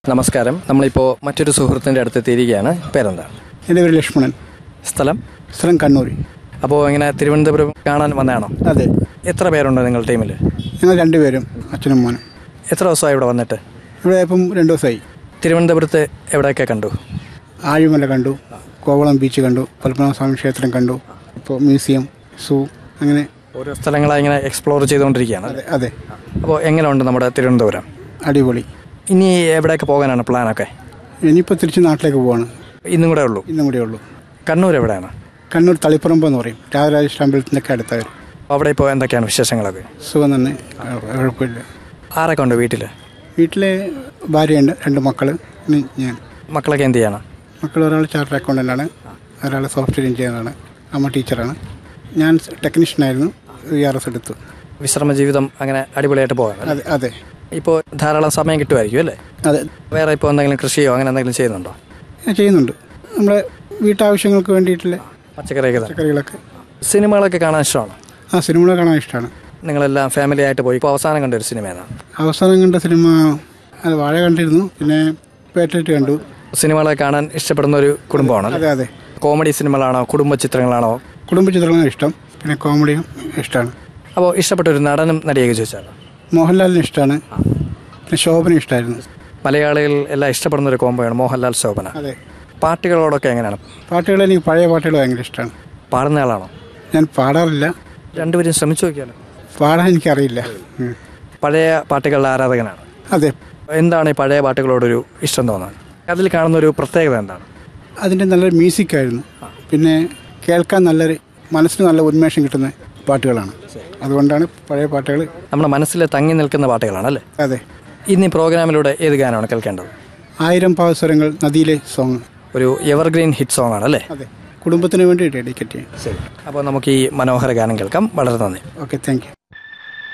നമസ്കാരം നമ്മളിപ്പോൾ മറ്റൊരു സുഹൃത്തിൻ്റെ അടുത്ത് എത്തിയിരിക്കുകയാണ് പേരെന്താണ് എൻ്റെ പേര് ലക്ഷ്മണൻ സ്ഥലം സ്ഥലം കണ്ണൂർ അപ്പോൾ ഇങ്ങനെ തിരുവനന്തപുരം കാണാൻ വന്നതാണോ അതെ എത്ര പേരുണ്ട് നിങ്ങളുടെ ടീമിൽ ഞങ്ങൾ രണ്ടുപേരും അച്ഛനും മോനും എത്ര ദിവസമായി ഇവിടെ വന്നിട്ട് ഇവിടെ ഇപ്പം രണ്ട് ദിവസമായി തിരുവനന്തപുരത്ത് എവിടെയൊക്കെ കണ്ടു ആഴിമല കണ്ടു കോവളം ബീച്ച് കണ്ടു പത്മനാഭസ്വാമി ക്ഷേത്രം കണ്ടു ഇപ്പോൾ മ്യൂസിയം സൂ അങ്ങനെ ഓരോ സ്ഥലങ്ങളായി ഇങ്ങനെ എക്സ്പ്ലോർ ചെയ്തുകൊണ്ടിരിക്കുകയാണ് അതെ അതെ അപ്പോൾ എങ്ങനെയുണ്ട് നമ്മുടെ തിരുവനന്തപുരം അടിപൊളി ഇനി എവിടെയൊക്കെ പോകാനാണ് പ്ലാനൊക്കെ ഇനിയിപ്പോൾ തിരിച്ച് നാട്ടിലേക്ക് പോവാണ് ഇന്നും കൂടെ ഉള്ളൂ ഇന്നും കൂടെ ഉള്ളൂ കണ്ണൂർ എവിടെയാണ് കണ്ണൂർ തളിപ്പറമ്പ് എന്ന് പറയും രാജരാജേശ്വര അമ്പലത്തിൻ്റെ ഒക്കെ അടുത്തായിരുന്നു അവിടെ ഇപ്പോൾ എന്തൊക്കെയാണ് വിശേഷങ്ങളൊക്കെ സുഖം തന്നെ കുഴപ്പമില്ല ആരൊക്കെ ഉണ്ട് വീട്ടിൽ വീട്ടിലെ ഭാര്യയുണ്ട് രണ്ട് മക്കൾ പിന്നെ ഞാൻ മക്കളൊക്കെ എന്ത് ചെയ്യണം മക്കൾ ഒരാൾ ചാർട്ടർ അക്കൗണ്ടൻ്റാണ് ഒരാൾ സോഫ്റ്റ്വെയർ എഞ്ചിനീയറാണ് അമ്മ ടീച്ചറാണ് ഞാൻ ടെക്നീഷ്യനായിരുന്നു വി ആർ എസ് എടുത്തു വിശ്രമ ജീവിതം അങ്ങനെ അടിപൊളിയായിട്ട് പോകാം അതെ അതെ ഇപ്പോൾ ധാരാളം സമയം കിട്ടുമായിരിക്കും അല്ലേ അതെ വേറെ ഇപ്പോൾ എന്തെങ്കിലും കൃഷിയോ അങ്ങനെ എന്തെങ്കിലും ചെയ്യുന്നുണ്ടോ ഞാൻ ചെയ്യുന്നുണ്ട് നമ്മുടെ വീട്ടാവശ്യങ്ങൾക്ക് വേണ്ടിയിട്ടുള്ള പച്ചക്കറിയൊക്കെ തന്നെ പച്ചക്കറികളൊക്കെ സിനിമകളൊക്കെ കാണാൻ ഇഷ്ടമാണ് ആ സിനിമകൾ കാണാൻ ഇഷ്ടമാണ് നിങ്ങളെല്ലാം ഫാമിലി ആയിട്ട് പോയി ഇപ്പോൾ അവസാനം കണ്ട ഒരു സിനിമ ഏതാണ് അവസാനം കണ്ട സിനിമ അത് വാഴ കണ്ടിരുന്നു പിന്നെ പേറ്ററ്റ് കണ്ടു സിനിമകളെ കാണാൻ ഇഷ്ടപ്പെടുന്ന ഒരു കുടുംബമാണ് അതെ അതെ കോമഡി സിനിമകളാണോ കുടുംബ ചിത്രങ്ങളാണോ കുടുംബ ചിത്രങ്ങളാണ് ഇഷ്ടം പിന്നെ കോമഡിയും ഇഷ്ടമാണ് അപ്പോൾ ഇഷ്ടപ്പെട്ട ഒരു നടനും നടിയൊക്കെ ചോദിച്ചാലോ മോഹൻലാലിന് ഇഷ്ടമാണ് പിന്നെ ശോഭന ഇഷ്ടമായിരുന്നു മലയാളികൾ എല്ലാം ഇഷ്ടപ്പെടുന്ന ഒരു കോംബോയാണ് മോഹൻലാൽ ശോഭന അതെ പാട്ടുകളോടൊക്കെ എങ്ങനെയാണ് പാട്ടുകൾ എനിക്ക് പഴയ പാട്ടുകൾ ഭയങ്കര ഇഷ്ടമാണ് പാടുന്ന ആളാണോ ഞാൻ പാടാറില്ല രണ്ടുപേരും ശ്രമിച്ചു നോക്കിയാലോ പാടാൻ എനിക്കറിയില്ല ഉം. പഴയ പാട്ടുകളുടെ ആരാധകനാണ് അതെ എന്താണ് ഈ പഴയ പാട്ടുകളോടൊരു ഇഷ്ടം തോന്നുന്നത് അതിൽ കാണുന്ന ഒരു പ്രത്യേകത എന്താണ് അതിൻ്റെ നല്ലൊരു മ്യൂസിക്കായിരുന്നു പിന്നെ കേൾക്കാൻ നല്ലൊരു മനസ്സിന് നല്ല ഉന്മേഷം കിട്ടുന്ന പാട്ടുകളാണ് അതുകൊണ്ടാണ് പഴയ പാട്ടുകൾ നമ്മുടെ മനസ്സിൽ തങ്ങി നിൽക്കുന്ന പാട്ടുകളാണ് അല്ലേ അതെ ഇന്ന് ഈ പ്രോഗ്രാമിലൂടെ ഏത് ഗാനമാണ് കേൾക്കേണ്ടത് ആയിരം പാവസ്വരങ്ങൾ നദിയിലെ സോങ് ഒരു എവർഗ്രീൻ ഹിറ്റ് സോങ് ആണ് അല്ലേ അതെ കുടുംബത്തിന് വേണ്ടി ഡെഡിക്കേറ്റ് ചെയ്യാം ശരി അപ്പോൾ നമുക്ക് ഈ മനോഹര ഗാനം കേൾക്കാം വളരെ നന്ദി ഓക്കെ താങ്ക് യു